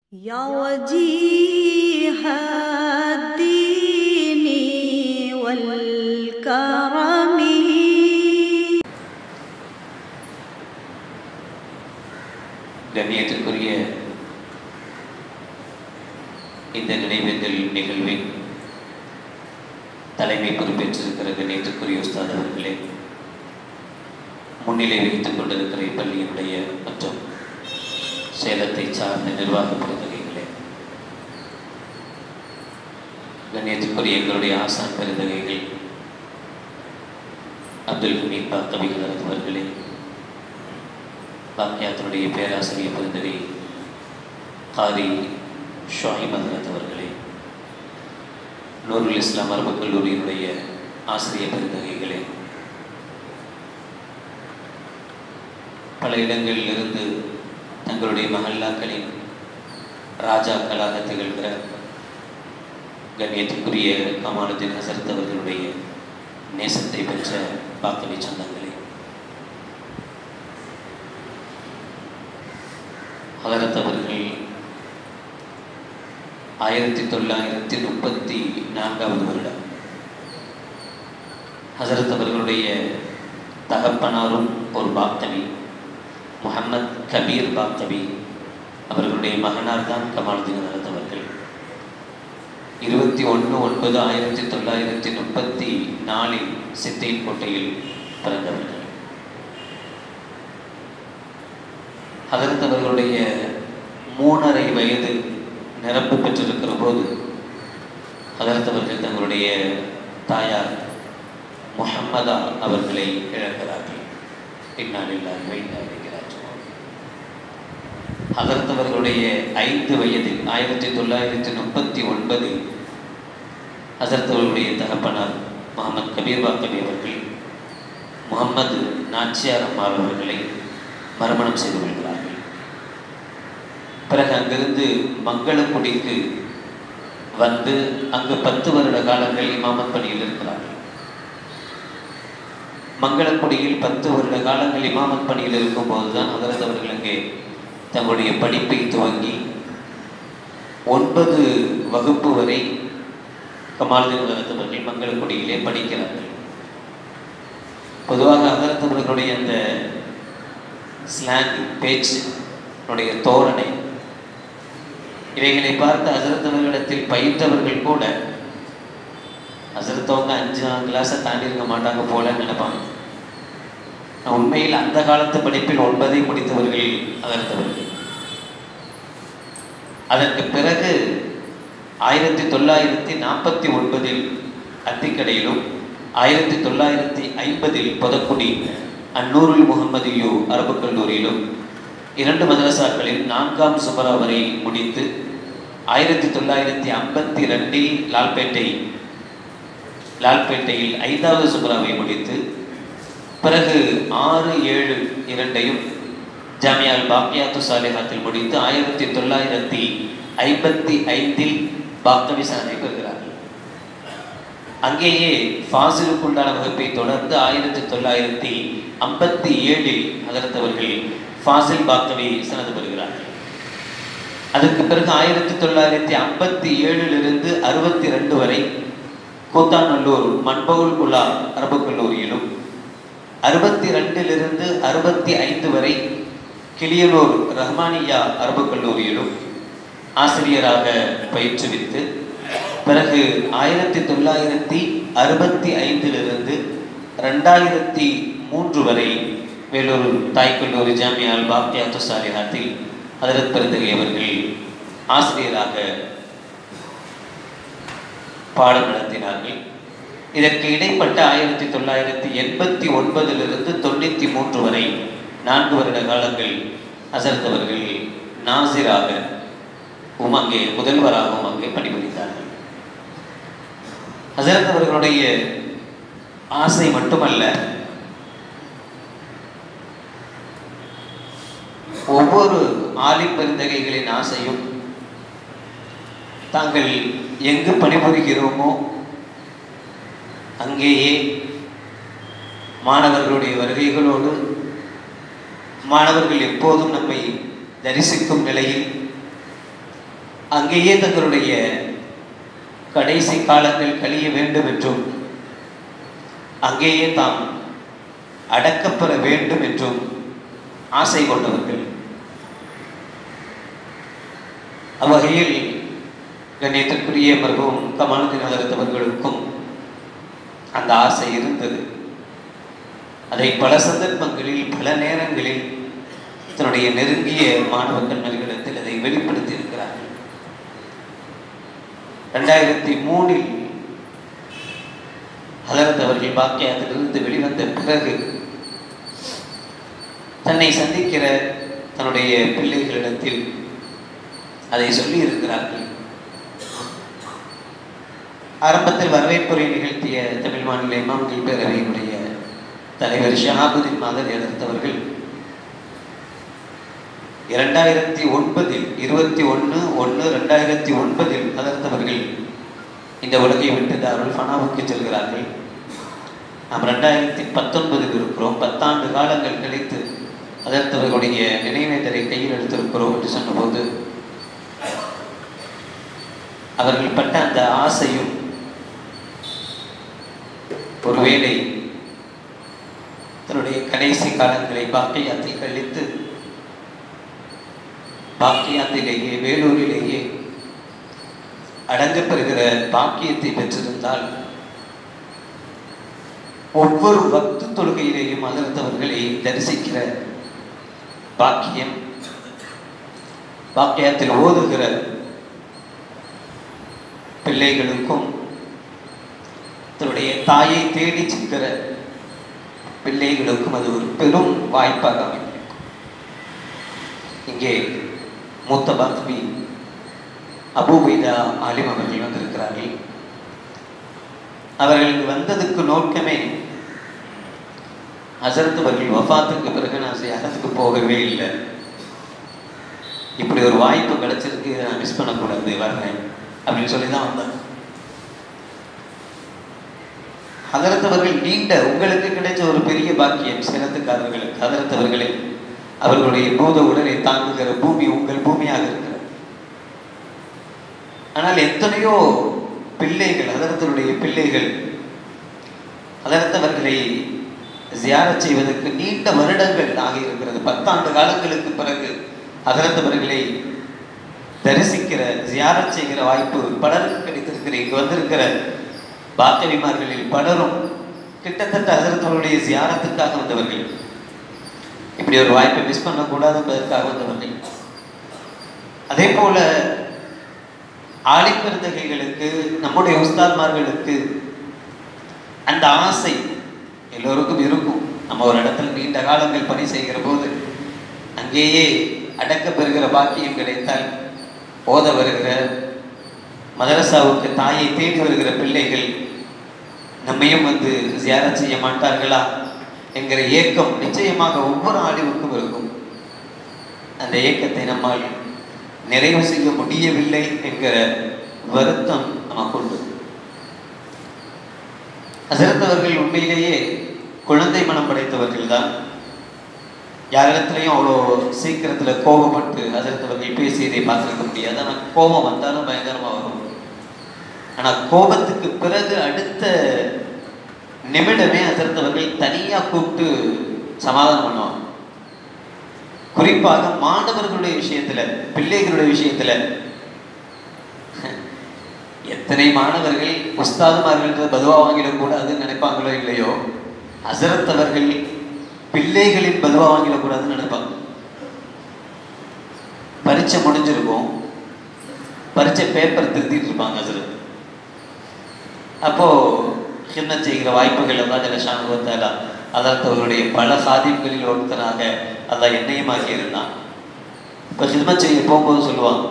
يا وجيه الدين والكرم கண்ணியத்திற்குரிய இந்த நினைவேந்தல் நிகழ்வில் தலைமை பொறுப்பேற்றிருக்கிற கண்ணியத்திற்குரிய உஸ்தாத் அவர்களே முன்னிலை வைத்துக் கொண்டிருக்கிற இப்பள்ளியினுடைய மற்றும் சேலத்தை சார்ந்த நிர்வாக பிரதிநிதிகளே கண்ணியத்திற்குரிய எங்களுடைய ஆசான் பெருந்தகைகள் அப்துல் ஹமீத் பாக்கவிகள் அவர்களே பாக்கியாத்தினுடைய பேராசிரியர் பெருந்தகை காரி ஷாஹிம் அஹ்மத் அவர்களே நூருல் இஸ்லாம் அரபு கல்லூரியினுடைய ஆசிரியர் பெருந்தகைகளே பல இடங்களிலிருந்து தங்களுடைய மஹல்லாக்களின் ராஜாக்களாக திகழ்கிற கண்ணியத்திற்குரிய கமாலுddin ஹசரத் அவர்களுடைய நேசத்தை பெற்ற பாக்கவி சொந்தங்களே ஹலரத் அவர்கள் ஆயிரத்தி தொள்ளாயிரத்தி முப்பத்தி நான்காவது வருடம் ஹசரத் அவர்களுடைய தகப்பனாரும் ஒரு பாக்தவி முகமது கபீர் பாக்தவி அவர்களுடைய மகனார் தான் கமாலுddin ஹசரத் அவர்கள் இருபத்தி ஒன்று ஒன்பது ஆயிரத்தி தொள்ளாயிரத்தி முப்பத்தி நாலில் சித்தைன் கோட்டையில் பிறந்தவர்கள் ஹதரத் அவர்களுடைய மூணரை வயது நிரப்பு பெற்றிருக்கிற போது ஹதரத் அவர்கள் தங்களுடைய தாயார் முஹம்மதா அவர்களை இழக்கிறார்கள் இந்நாளில் வைத்தாகிறார் ஹதரத் அவர்களுடைய ஐந்து வயதில் ஆயிரத்தி தொள்ளாயிரத்தி முப்பத்தி ஒன்பதில் ஹசரத் அவர்களுடைய தகப்பனார் முகமது கபீர் பாக்கபி அவர்கள் முகமது நாச்சியார் அம்மாள் அவர்களை மறுமணம் செய்து கொள்கிறார்கள் பிறகு அங்கிருந்து மங்களக்குடிக்கு வந்து அங்கு பத்து வருட காலங்கள் இமாமத் பணியில் இருக்கிறார்கள் மங்களக்குடியில் பத்து வருட காலங்கள் இமாமத் பணியில் இருக்கும்போது தான் ஹதரத் அவர்கள் அங்கே தங்களுடைய படிப்பை துவங்கி ஒன்பது வகுப்பு வரை கமாலுதீன் ஹதரத் அவர்கள் மங்களக்குடியிலே படிக்கிறார்கள் பொதுவாக ஹதரத் அவர்களுடைய அந்த ஸ்லாங் பேச்சு உடைய தோரணை இவைகளை பார்த்து ஹசரத்தவர்களிடத்தில் பயின்றவர்கள் கூட ஹசரத்தவங்க அஞ்சு ஆறு கிளாஸை தாண்டி இருக்க மாட்டாங்க போலன்னு நினைப்பாங்க உண்மையில் அந்த காலத்து படிப்பில் ஒன்பதை முடித்தவர்கள் அகர்த்தவர்கள் அதற்கு பிறகு ஆயிரத்தி தொள்ளாயிரத்தி நாற்பத்தி ஒன்பதில் அத்திக்கடையிலும் ஆயிரத்தி தொள்ளாயிரத்தி ஐம்பதில் பொதக்குடி அந்நூருல் முகமதியு அரபு கல்லூரியிலும் இரண்டு மதரசாக்களில் நான்காம் சுமரா வரை முடித்து ஆயிரத்தி தொள்ளாயிரத்தி ஐம்பத்தி ரெண்டில் லால்பேட்டை லால்பேட்டையில் ஐந்தாவது சுமராவை முடித்து பிறகு ஆறு ஏழு இரண்டையும் ஜாமியால் பாக்கியாத்து சாலிஹாத்தில் முடித்து ஆயிரத்தி தொள்ளாயிரத்தி ஐம்பத்தி ஐந்தில் பாக்தவி சாதனை பெறுகிறார்கள் அங்கேயே ஃபாசிலுக்குண்டான வகுப்பை தொடர்ந்து ஆயிரத்தி தொள்ளாயிரத்தி ஐம்பத்தி ஏழில் அதர்த்தவர்கள் ஃபாசில் பாக்தவி சனது பெறுகிறார்கள் அதற்கு பிறகு ஆயிரத்தி தொள்ளாயிரத்தி ஐம்பத்தி ஏழிலிருந்து அறுபத்தி ரெண்டு வரை கூத்தாநல்லூர் மண்பவுல் குலா அரபு கல்லூரியிலும் அறுபத்தி ரெண்டிலிருந்து அறுபத்தி ஐந்து வரை கிளியனூர் ரஹ்மானியா அரபு கல்லூரியிலும் ஆசிரியராக பயிற்றுவித்து பிறகு ஆயிரத்தி தொள்ளாயிரத்தி அறுபத்தி ஐந்திலிருந்து ரெண்டாயிரத்தி மூன்று வரை வேலூர் தாய்க்கல்லூரி ஜாமியால் பாக்தியாத்து சாலிஹாத்தில் ஹதரத் பெருந்தகை அவர்கள் ஆசிரியராக பாடம் நடத்தினார்கள் இதற்கு இடைப்பட்ட ஆயிரத்தி தொள்ளாயிரத்தி எண்பத்தி ஒன்பதிலிருந்து தொண்ணூற்றி மூன்று வரை நான்கு வருட காலங்கள் ஹசரத் அவர்கள் நாசிராக உமங்கே முதல்வராகவும் அங்கே பணிபுரிந்தார்கள் ஹசரத் அவர்களுடைய ஆசை மட்டுமல்ல ஒவ்வொரு ஆலிம் பெருந்தகைகளின் ஆசையும் தாங்கள் எங்கு பணிபுரிகிறோமோ அங்கேயே மாணவர்களுடைய வருகைகளோடு மாணவர்கள் எப்போதும் நம்மை தரிசிக்கும் நிலையில் அங்கேயே தங்களுடைய கடைசி காலங்கள் கழிய வேண்டும் என்றும் அங்கேயே தாம் அடக்கப்பெற வேண்டும் என்றும் ஆசை கொண்டவர்கள் அவ்வகையில் கண்ணியத்திற்குரிய மருகவும் கமாலுதீன் ஹதரத் அவர்களுக்கும் அந்த ஆசை இருந்தது அதை பல சந்தர்ப்பங்களில் பல நேரங்களில் தன்னுடைய நெருங்கிய மாணவ கண்மணிகளிடத்தில் அதை வெளிப்படுத்தி இருக்கிறார்கள் ரெண்டாயிரத்தி மூணில் ஹலரத் அவர்கள் பாக்கியத்திலிருந்து வெளிவந்த பிறகு தன்னை சந்திக்கிற தன்னுடைய பிள்ளைகளிடத்தில் அதை சொல்லி இருக்கிறார்கள் ஆரம்பத்தில் வரவேற்புரை நிகழ்த்திய தமிழ் மாநில இமாம்கள் பேரவையினுடைய தலைவர் ஷஹாபுதீன் மாதர் எதிர்த்தவர்கள் இரண்டாயிரத்தி ஒன்பதில் இருபத்தி ஒன்று ஒன்று ரெண்டாயிரத்தி ஒன்பதில் அதர்த்தவர்கள் இந்த உலகை விட்டு தாருல் ஃபனாவுக்கு செல்கிறார்கள் நாம் ரெண்டாயிரத்தி பத்தொன்பதில் இருக்கிறோம் பத்தாண்டு காலங்கள் கழித்து அதர்த்தவர்களுடைய நினைவேந்தரை கையில் எடுத்திருக்கிறோம் என்று சொன்னபோது அவர்கள் பட்ட அந்த ஆசையும் ஒருவேளை தன்னுடைய கடைசி காலங்களை பாக்கியத்தில் கழித்து பாக்கியத்திலேயே வேலூரிலேயே அடங்கப்பெறுகிற பாக்கியத்தை பெற்றிருந்தால் ஒவ்வொரு பக்து தொழுகையிலேயும் அகர்த்தவர்களை தரிசிக்கிற பாக்கியம் பாக்கியத்தில் ஓதுகிற பிள்ளைகளுக்கும் தன்னுடைய தாயை தேடி செல்கிற பிள்ளைகளுக்கும் அது ஒரு பெரும் வாய்ப்பாக அமைந்திருக்கும் இங்கே மூத்த பாத்மி அபூபைதா ஆலிம் அவர்கள் வந்திருக்கிறார்கள் அவர்கள் வந்ததுக்கு நோக்கமே ஹசரத் அவர்கள் வஃபாத்துக்கு பிறகு நான் சியாரத்துக்கு போகவே இல்லை இப்படி ஒரு வாய்ப்பு கிடைச்சிருக்கு நான் மிஸ் பண்ணக்கூடாது வர்றேன் அப்படின்னு சொல்லி தான் வந்தேன் ஹதரத் அவர்கள் நீண்ட உங்களுக்கு கிடைச்ச ஒரு பெரிய பாக்கியம் சிறத்துக்காரர்களுக்கு ஹதரத் அவர்களை அவர்களுடைய பூத உடலை தாங்குகிற பூமி உங்கள் பூமியாக இருக்கிறது ஆனால் எத்தனையோ பிள்ளைகள் அதரத்தனுடைய பிள்ளைகள் அதரத்தவர்களை ஜியாரச் செய்வதற்கு நீண்ட வருடங்கள் ஆகியிருக்கிறது பத்தாண்டு காலங்களுக்கு பிறகு அதரத்தவர்களை தரிசிக்கிற ஜியாரச் செய்கிற வாய்ப்பு பலருக்கு கிடைத்திருக்கிற இங்கு வந்திருக்கிற பாத்தவிமார்களில் பலரும் கிட்டத்தட்ட ஹசரத்தவருடைய ஜியாரத்துக்காக வந்தவர்கள் இப்படி ஒரு வாய்ப்பை மிஸ் பண்ணக்கூடாது என்பதற்காக வந்தவர்கள் அதே போல ஆளிப்பெருந்தகைகளுக்கு நம்முடைய உஸ்தாத்மார்களுக்கு அந்த ஆசை எல்லோருக்கும் இருக்கும் நம்ம ஒரு இடத்துல நீண்ட காலங்கள் பணி செய்கிற போது அங்கேயே அடக்க பெறுகிற பாக்கியம் கிடைத்தால் ஓத வருகிற மதரசாவுக்கு தாயை தேடி வருகிற பிள்ளைகள் நம்மையும் வந்து ஜியாரத் செய்ய மாட்டார்களா என்கிற ஏக்கம் நிச்சயமாக ஒவ்வொரு ஆடிவுக்கும் இருக்கும் அந்த ஏக்கத்தை நம்மால் நிறைவு செய்ய முடியவில்லை என்கிற வருத்தம் நமக்கு உண்டு அசிறந்தவர்கள் உண்மையிலேயே குழந்தை மனம் படைத்தவர்கள் தான் யாரிடத்துலையும் அவ்வளோ சீக்கிரத்தில் கோபப்பட்டு அதிர்த்தவர்கள் பேசியதை பார்த்துருக்க முடியாது ஆனால் கோபம் வந்தாலும் பயங்கரமாக வரும் ஆனால் கோபத்துக்கு பிறகு அடுத்த நிமிடமே அதிர்த்தவர்கள் தனியாக கூப்பிட்டு சமாதானம் பண்ணுவாங்க குறிப்பாக மாணவர்களுடைய விஷயத்துல பிள்ளைகளுடைய விஷயத்துல எத்தனை மாணவர்கள் உஸ்தாதுமார்கள் பதுவா வாங்கிடக்கூடாதுன்னு நினைப்பாங்களோ இல்லையோ அசரத் அவர்கள் பிள்ளைகளின் பதுவா வாங்கிடக்கூடாதுன்னு நினைப்பாங்க பரீட்சை முடிஞ்சிருக்கும் பரீட்சை பேப்பர் திருத்திட்டு இருப்பாங்க அசரத் அப்போ ஹின்ன செய்கிற வாய்ப்புகள் எல்லாம் ஜலசானுபவத்தாலா அதற்கு அவருடைய பல சாதியங்களில் ஒருத்தனாக அல்லாஹ் என்னையும் ஆக்கியிருந்தான் இப்போ ஹிதமத் செய்ய போகும்போது சொல்லுவாங்க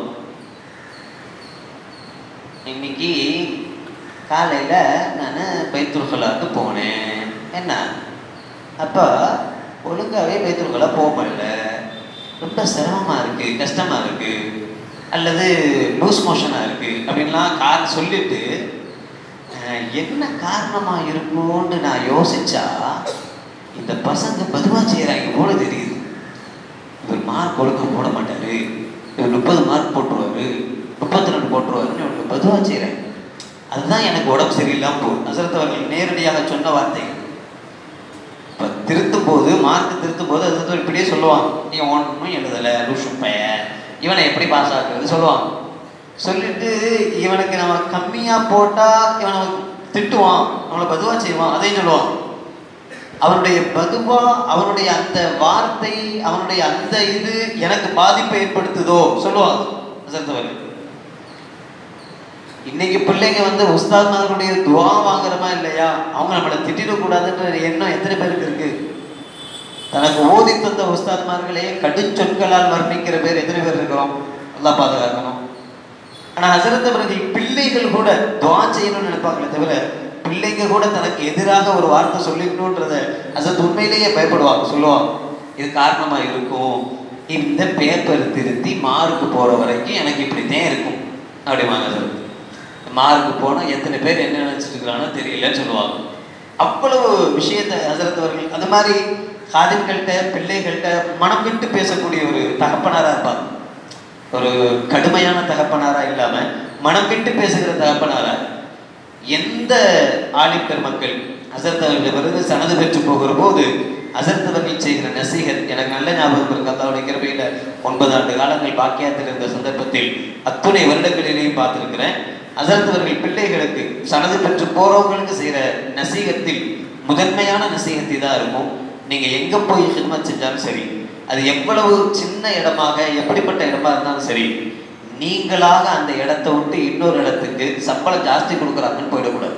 இன்னைக்கு காலையில் நான் பைத்துல்கலாவுக்கு போனேன் என்ன அப்போ ஒழுங்காகவே பைத்துல்கலா போக முடியல ரொம்ப சிரமமாக இருக்குது கஷ்டமாக இருக்குது அல்லது லூஸ் மோஷனாக இருக்குது அப்படின்லாம் கார் சொல்லிட்டு அஹ், என்ன காரணமாக இருக்கும்னு நான் யோசிச்சா இந்த பசங்க பதுவாக செய்கிறாங்க போல தெரியுது இவர் மார்க் ஒழுங்காக போட மாட்டாரு இவர் முப்பது மார்க் போட்டுருவாரு இப்போ முப்பத்தி ரெண்டு போட்டுருவாருன்னு உனக்கு பதுவாக செய்கிறேன் அதுதான் எனக்கு உடம்பு சரியில்லாமல் போகும் ஹசரத் அவர்கள் நேரடியாக சொன்ன வார்த்தை இப்போ திருத்தும் போது மார்க் திருத்தும் போது அது இப்படியே சொல்லுவான் நீ ஒன்றும் எழுதலை லூசு பைய இவனை எப்படி பாஸ் ஆக்குறது சொல்லுவான் சொல்லிட்டு இவனுக்கு நம்ம கம்மியாக போட்டால் இவனை திட்டுவான் நம்மளை பதுவா செய்வான் அதையும் சொல்லுவான் அவனுடைய பதுவா அவனுடைய அந்த வார்த்தை அவனுடைய அந்த இது எனக்கு பாதிப்பை ஏற்படுத்துதோ சொல்லுவான் ஹசரத் இன்னைக்கு பிள்ளைங்க வந்து உஸ்தாத்மார்களுடைய துவா வாங்குறமா இல்லையா அவங்க நம்மளை திட்டிடக்கூடாதுன்ற எண்ணம் எத்தனை பேருக்கு இருக்கு தனக்கு ஓதி தந்த உஸ்தாத்மார்களே கடுஞ்சொற்களால் வர்ணிக்கிற பேர் எத்தனை பேர் இருக்கிறோம் நல்லா பாதுகாக்கணும் ஆனா ஹசரத் அவர்கள் பிள்ளைகள் கூட துவா செய்யணும்னு நினைப்பாங்களே தவிர பிள்ளைங்க கூட தனக்கு எதிராக ஒரு வார்த்தை சொல்லிக்கணுன்றத ஹசரத் உண்மையிலேயே பயப்படுவாங்க சொல்லுவாங்க இது காரணமா இருக்கும் இந்த பேப்பர் திருத்தி மார்க் போற வரைக்கும் எனக்கு இப்படித்தான் இருக்கும் அப்படிவாங்க ஹசரத் மார்க்கு போனால் எத்தனை பேர் என்ன நினச்சிட்டு இருக்கிறானோ தெரியலன்னு சொல்லுவாங்க அவ்வளவு விஷயத்தை ஹசரத் அவர்கள் அந்த மாதிரி காதின்கள்கிட்ட பிள்ளைகள்கிட்ட மனம் விட்டு பேசக்கூடிய ஒரு தகப்பனாராக இருப்பாங்க ஒரு கடுமையான தகப்பனாரா இல்லாம மனம் விட்டு பேசுகிற தகப்பனாரா எந்த ஆலிம் பெருமக்கள் ஹசரத் அவர்கள் விருது சனது பெற்று போகிற போது ஹசரத் அவர்கள் செய்கிற நசீகத் எனக்கு நல்ல ஞாபகம் இருக்கு அல்லாவுடைய கிருபையில ஒன்பது ஆண்டு காலங்கள் பாக்கியத்தில் இருந்த சந்தர்ப்பத்தில் அத்துணை வருடங்களிலேயும் பார்த்திருக்கிறேன் ஹசரத் அவர்கள் பிள்ளைகளுக்கு சனது பெற்று போறவங்களுக்கு செய்கிற நசீகத்தில் முதன்மையான நசீகத்தி தான் இருக்கும் நீங்க எங்க போய் ஹிதமத் செஞ்சாலும் சரி அது எவ்வளவு சின்ன இடமாக எப்படிப்பட்ட இடமா இருந்தாலும் சரி நீங்களாக அந்த இடத்தை விட்டு இன்னொரு இடத்துக்கு சம்பளம் ஜாஸ்தி கொடுக்குறாங்கன்னு போயிடக்கூடாது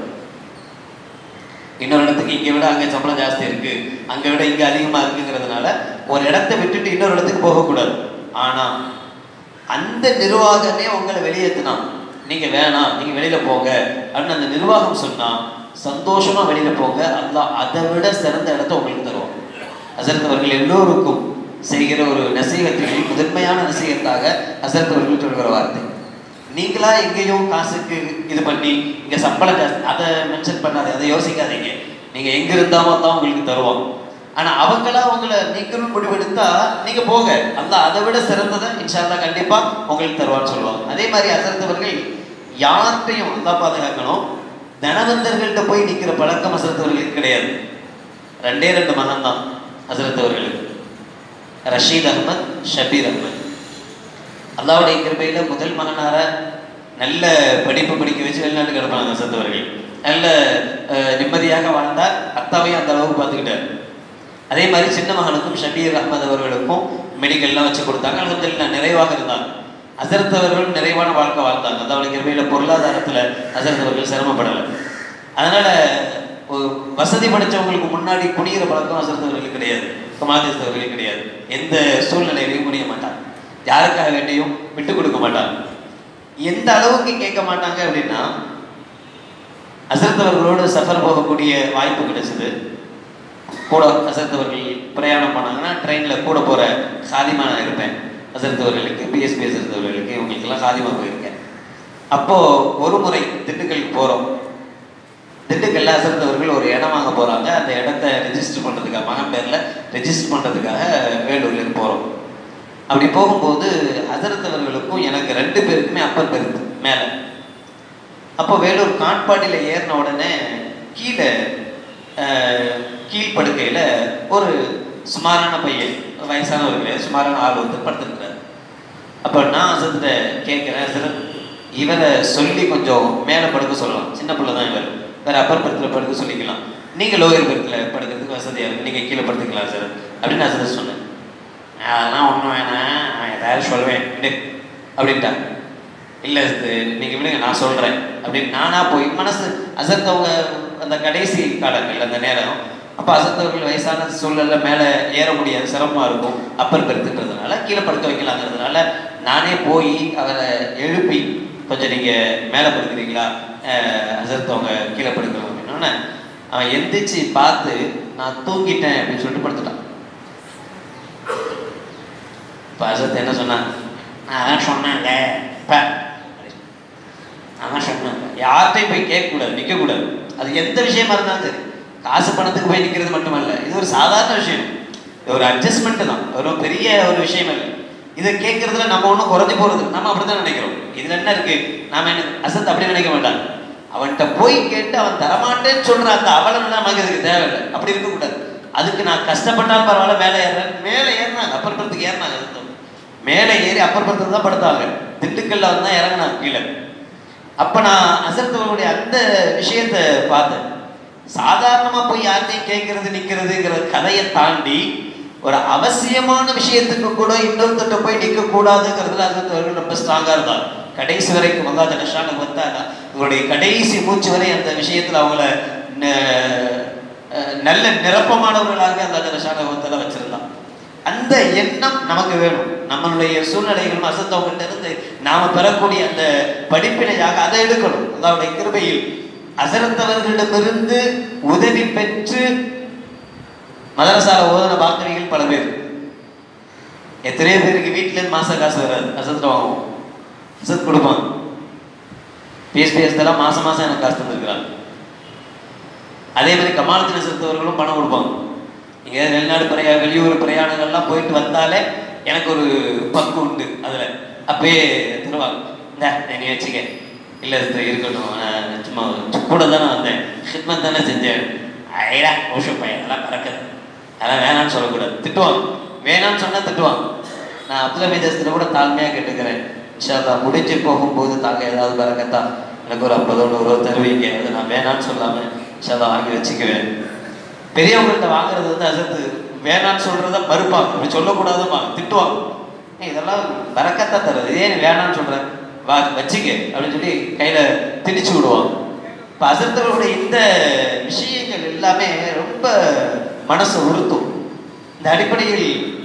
இன்னொரு இடத்துக்கு இங்கே விட அங்கே சம்பளம் ஜாஸ்தி இருக்கு அங்கே விட இங்கே அதிகமாக இருக்குங்கிறதுனால ஒரு இடத்தை விட்டுட்டு இன்னொரு இடத்துக்கு போகக்கூடாது ஆனால் அந்த நிர்வாகமே உங்களை வெளியேற்றினான் நீங்க வேணாம் நீங்க வெளியில போங்க அப்படின்னு அந்த நிர்வாகம் சொன்னா சந்தோஷமா வெளியில போங்க அல்லாஹ் அதை விட சிறந்த இடத்த உங்களுக்கு தருவோம் ஹசரத் அவர்கள் எல்லோருக்கும் செய்கிற ஒரு நசீகத்தில் முதன்மையான நசீகத்தாக ஹசரத் அவர்கள் சொல்கிற வார்த்தை நீங்களா எங்கேயும் காசுக்கு இது பண்ணி இங்க சம்பளம் ஜாஸ்தி அதை மென்ஷன் பண்ணாதே அதை யோசிக்காதீங்க நீங்க எங்க இருந்தாலும் தான் உங்களுக்கு தருவோம் ஆனா அவங்களா உங்களை நீங்களும் முடிவெடுத்தா நீங்க போங்க அந்த அதை விட சிறந்ததை இன்ஷால்லா கண்டிப்பா உங்களுக்கு தருவான்னு சொல்லுவாங்க அதே மாதிரி அசர்த்தவர்கள் யார்கிட்டையும் அல்லா பாதுகாக்கணும் தனவந்தர்கள்ட்ட போய் நிக்கிற பழக்கம் அசரத்தவர்களுக்கு கிடையாது ரெண்டே ரெண்டு மகன் தான் அசரத்தவர்களுக்கு ரஷீத் அஹ்மத் ஷபீர் அஹ்மத் அல்லாவுடைய கிருபையில முதல் மகனார நல்ல படிப்பு படிக்க வச்சு வெளிநாட்டு கிடப்பாங்க அசரத்தவர்கள் நல்ல அஹ், நிம்மதியாக வாழ்ந்தார் அத்தாவையும் அந்த அளவுக்கு பார்த்துக்கிட்டார் அதே மாதிரி சின்ன மகனுக்கும் ஷபீர் அஹ்மத் அவர்களுக்கும் மெடிக்கல்லாம் வச்சு கொடுத்தாங்க அல்ஹம்துலில்லாஹ் நிறைவாக இருந்தாங்க அசரத் அவர்கள் நிறைவான வாழ்க்கை வாழ்ந்தாங்க அதாவது கிருமையில பொருளாதாரத்துல அசரத் அவர்கள் சிரமப்படலை அதனால ஒரு வசதி படைச்சவங்களுக்கு முன்னாடி குனிகிற பழக்கம் அசரத் அவர்களுக்கு கிடையாது கமாதிஸ் அவர்களுக்கு கிடையாது எந்த சூழ்நிலையிலையும் குனிய மாட்டாங்க யாருக்காக வேண்டியும் விட்டு கொடுக்க மாட்டாங்க எந்த அளவுக்கு கேட்க மாட்டாங்க அப்படின்னா அசரத் அவர்களோடு சஃபர் போகக்கூடிய வாய்ப்பு கிடைச்சது கூட அசரத் அவர்கள் பிரயாணம் பண்ணாங்கன்னா ட்ரெயினில் கூட போகிற சாதிமா நான் இருப்பேன் அசரத் அவர்களுக்கு பிஎஸ்பி அசரத் அவர்களுக்கு இவங்களுக்கெல்லாம் சாதிமா போயிருக்கேன் அப்போது ஒரு முறை திண்டுக்கலுக்கு போகிறோம் திண்டுக்கல்ல அசரத் அவர்கள் ஒரு இடம் வாங்க போகிறாங்க அந்த இடத்த ரெஜிஸ்டர் பண்ணுறதுக்காக மகன் பேரில் ரெஜிஸ்டர் பண்ணுறதுக்காக வேலூர்லேருந்து போகிறோம் அப்படி போகும்போது ஹசரத் அவர்களுக்கும் எனக்கு ரெண்டு பேருக்குமே அப்பர் பெருத்து மேலே அப்போ வேலூர் காட்பாடியில் ஏறின உடனே கீழே அஹ், கீழ்ப்படுக்கையில் ஒரு சுமாரான பையன் வயசானவர் கிடையாது சுமாரான ஆள் வந்து படுத்துருக்கிறார் அப்போ நான் ஹசரத்தை கேட்குறேன் ஹசரத் இவரை சொல்லி கொஞ்சம் மேலே படுக்க சொல்லலாம் சின்ன பிள்ளை தான் இவர் வேற அப்பர் படத்தில் படுக்க சொல்லிக்கலாம் நீங்கள் லோயர் படத்தில் படுக்கிறதுக்கு வசதியாக இருக்கு நீங்கள் கீழே படுத்துக்கலாம் சார் அப்படின்னு நான் ஹசரத் சொன்னேன் அதெல்லாம் ஒன்றும் வேணாம் நான் ஏதாவது சொல்லுவேன் விடு அப்படின்ட்டாங்க இல்லை நீங்கள் விடுங்க நான் சொல்கிறேன் அப்படின்னு நானாக போய் மனசு அசர்த் அவங்க அந்த கடைசி காலங்கள் அந்த நேரம் அப்போ அசர்த்தவர்கள் வயசான சூழல்ல மேலே ஏற முடியாது சிரமமாக இருக்கும் அப்பர் பெருத்துன்றதுனால கீழே படுக்க வைக்கலாங்கிறதுனால நானே போய் அவரை எழுப்பி கொஞ்சம் நீங்கள் மேலே படுக்கிறீங்களா அசர்த் அவங்க கீழே படுக்கிறோம் அப்படின்னோடனே அவன் எந்திரிச்சு பார்த்து நான் தூங்கிட்டேன் அப்படின்னு சொல்லிட்டு படுத்துட்டான் இப்போ அசத் என்ன சொன்னான் நான் அதான் சொன்னேன்ல இப்போ அதான் சொன்னேன் யார்கிட்டையும் போய் கேட்கக்கூடாது நிற்கக்கூடாது அது எந்த விஷயமா இருந்தாலும் சரி காசு பணத்துக்கு போய் நிற்கிறது மட்டுமல்ல இது ஒரு சாதாரண விஷயம் இது ஒரு அட்ஜஸ்ட்மெண்ட் தான் ஒரு பெரிய ஒரு விஷயம் இல்லை இதை கேட்கறதுல நம்ம ஒன்றும் குறைஞ்சு போறது நம்ம அப்படித்தான் நினைக்கிறோம் இதுல என்ன இருக்கு நாம என்ன அசத் அப்படி நினைக்க மாட்டான் அவன்கிட்ட போய் கேட்டு அவன் தரமாட்டேன்னு சொல்ற அந்த அவலம் நமக்கு இதுக்கு தேவையில்லை அப்படி இருக்கக்கூடாது அதுக்கு நான் கஷ்டப்பட்டாலும் பரவாயில்ல மேலே ஏறுறேன் மேலே ஏறினாங்க அப்பற்புறத்துக்கு ஏறினாங்க அசத்தம் மேலே ஏறி அப்பற்புறத்துக்கு தான் படுத்தாங்க திண்டுக்கல்ல வந்து தான் இறங்கினாங்க கீழே அப்ப நான் அசர்த்தவர்களுடைய அந்த விஷயத்தை பார்த்தேன் சாதாரணமா போய் யார்கிட்டையும் கேட்கறது நிக்கிறதுங்கிற கதையை தாண்டி ஒரு அவசியமான விஷயத்துக்கு கூட இன்னொருத்தட்ட போய் நிற்க கூடாதுங்கிறதுல அசர்த்தவர்கள் ரொம்ப ஸ்ட்ராங்கா இருந்தாங்க கடைசி வரைக்கும் மகா ஜனஷான வந்தா இவருடைய கடைசி மூச்சு வரை அந்த விஷயத்துல அவங்கள ந- அஹ் நல்ல நிரப்பமானவர்களாக அந்த ஜனஷான வந்தல வச்சிருந்தான் அந்த எண்ணம் நமக்கு வேணும் நம்மளுடைய சூழ்நிலைகளும் அசத்தவங்கிட்ட இருந்து நாம பெறக்கூடிய அந்த படிப்பினையாக அதை எடுக்கணும் அதாவது கிருபையில் அசரத்தவர்களிடமிருந்து உதவி பெற்று மதரசால ஓதன பாக்கிரிகள் பல பேர் எத்தனையோ பேருக்கு வீட்டுல இருந்து மாச காசு வராது அசத்து வாங்குவோம் அசத் கொடுப்பான் பிஎஸ்பிஎஸ் எல்லாம் மாசம் மாசம் எனக்கு காசு தந்துருக்கிறாங்க அதே மாதிரி கமாலத்தின செலுத்தவர்களும் பணம் கொடுப்பாங்க இங்கே வெளிநாடு பிரயா வெளியூர் பிரயாணங்கள்லாம் போயிட்டு வந்தாலே எனக்கு ஒரு பங்கு உண்டு அதில் அப்பயே தருவாங்க இந்த நீ வச்சுக்க இல்லை இது இருக்கட்டும் நான் சும்மா கூட தானே வந்தேன் ஹிட்மத் தானே செஞ்சேன் ஐடா ஓஷோ பையன் அதெல்லாம் பறக்குது அதெல்லாம் வேணாம்னு சொல்லக்கூடாது திட்டுவாங்க வேணாம்னு சொன்னால் திட்டுவாங்க நான் அப்துல் மேஜஸ்தில் கூட தாழ்மையாக கேட்டுக்கிறேன் இன்ஷால்லா முடிஞ்சு போகும்போது தாங்க ஏதாவது பறக்கத்தா எனக்கு ஒரு ஐம்பதோ நூறோ தருவீங்க அது நான் வேணாம்னு சொல்லாமல் இன்ஷால்லா வாங்கி வச்சுக்குவேன் பெரியவங்கள்ட்ட வாங்குறது வந்து அசத்து வேணாம்னு சொல்றத மறுப்பாங்க அப்படி சொல்லக்கூடாதுமா திட்டுவாங்க ஏய், இதெல்லாம் பறக்கத்தா தருது ஏன் நீ வேணாம்னு சொல்ற வா வச்சுக்க அப்படின்னு சொல்லி கையில திணிச்சு விடுவாங்க இப்போ அசத்தவர்களுடைய இந்த விஷயங்கள் எல்லாமே ரொம்ப மனசை உறுத்தும் இந்த அடிப்படையில்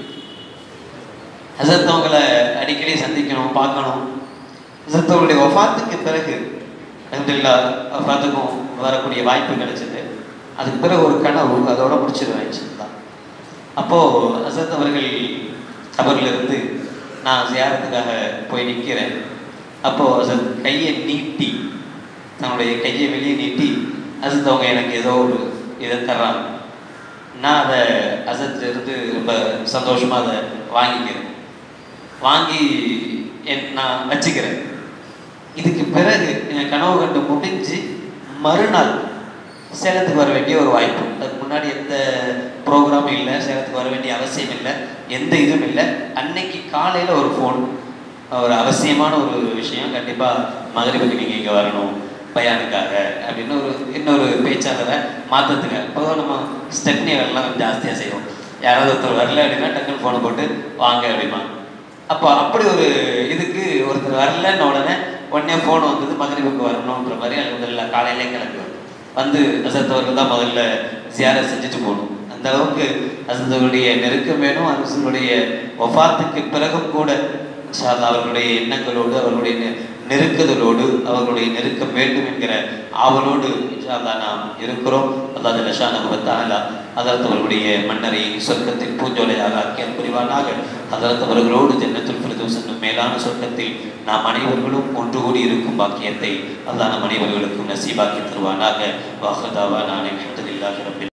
ஹசரத் அடிக்கடி சந்திக்கணும் பார்க்கணும் ஹசரத் அவங்களுடைய வஃபாத்துக்கு பிறகு அல்ஹம்துலில்லா வஃபாத்துக்கும் வரக்கூடிய வாய்ப்பு கிடைச்சது அதுக்கு பிறகு ஒரு கனவு அதோட முடிச்சிருவேன் இன்ஷால்லா அப்போது ஹசரத் அவர்கள் கபரிலிருந்து நான் சியாரத்துக்காக போய் நிற்கிறேன் அப்போது ஹசரத் கையை நீட்டி தன்னுடைய கையை வெளியே நீட்டி ஹசரத் அவங்க எனக்கு ஏதோ ஒரு இதை தர்றாங்க நான் அதை அசத்துல இருந்து ரொம்ப சந்தோஷமா அதை வாங்கிக்கிறேன் வாங்கி என் நான் வச்சுக்கிறேன் இதுக்கு பிறகு என் கனவு கண்டு முடிஞ்சு மறுநாள் சேலத்துக்கு வர வேண்டிய ஒரு வாய்ப்பு அதுக்கு முன்னாடி எந்த ப்ரோக்ராமும் இல்லை சேலத்துக்கு வர வேண்டிய அவசியம் இல்லை எந்த இதுவும் இல்லை அன்னைக்கு காலையில் ஒரு ஃபோன் ஒரு அவசியமான ஒரு விஷயம் கண்டிப்பாக மகரிபுக்கு நீங்கள் இங்கே வரணும் பயானுக்காக அப்படின்னு ஒரு இன்னொரு பேச்சாளரை மாற்றத்துக்கு பொதுவாக நம்ம ஸ்டெப்னி வேலைலாம் கொஞ்சம் ஜாஸ்தியாக செய்வோம் யாராவது ஒருத்தர் வரல அப்படின்னா டக்குன்னு ஃபோனை போட்டு வாங்க அப்படிமா அப்போ அப்படி ஒரு இதுக்கு ஒருத்தர் வரலன்ன உடனே உடனே ஃபோன் வந்தது மகரிபுக்கு வரணுன்ற மாதிரி அது முதல்ல காலையிலே கிளம்பி வரும் வந்து அசத்தவர்கள் தான் முதல்ல ஜியாரை செஞ்சுட்டு போகணும் அந்த அளவுக்கு அசந்தவருடைய நெருக்கம் வேணும் அரசனுடைய ஒஃபாத்துக்கு பிறகும் கூட இன்ஷா அல்லாஹ் அவர்களுடைய எண்ணங்களோடு அவர்களுடைய நெ- நெருக்குதலோடு அவர்களுடைய நெருக்கம் வேண்டும் என்கிற ஆவலோடு இன்ஷா அல்லாஹ் நாம் இருக்கிறோம் அல்லாஹ் லஷானகுவத்தாலா அதற்கு அவர்களுடைய மன்னரை சொர்க்கத்தில் பூஞ்சோலையாக ஆக்கியல் புரிவானாக அதற்கு அவர்களோடு ஜன்னத்துல் பிரதோஸ் என்னும் மேலான சொர்க்கத்தில் நாம் அனைவர்களும் ஒன்று கூடி இருக்கும் பாக்கியத்தை அல்லாஹ் நம் அனைவர்களுக்கும் நசீபாக்கி தருவானாக வாஹதாவா நான் அல்ஹம்துலில்லாஹி ரப்பில்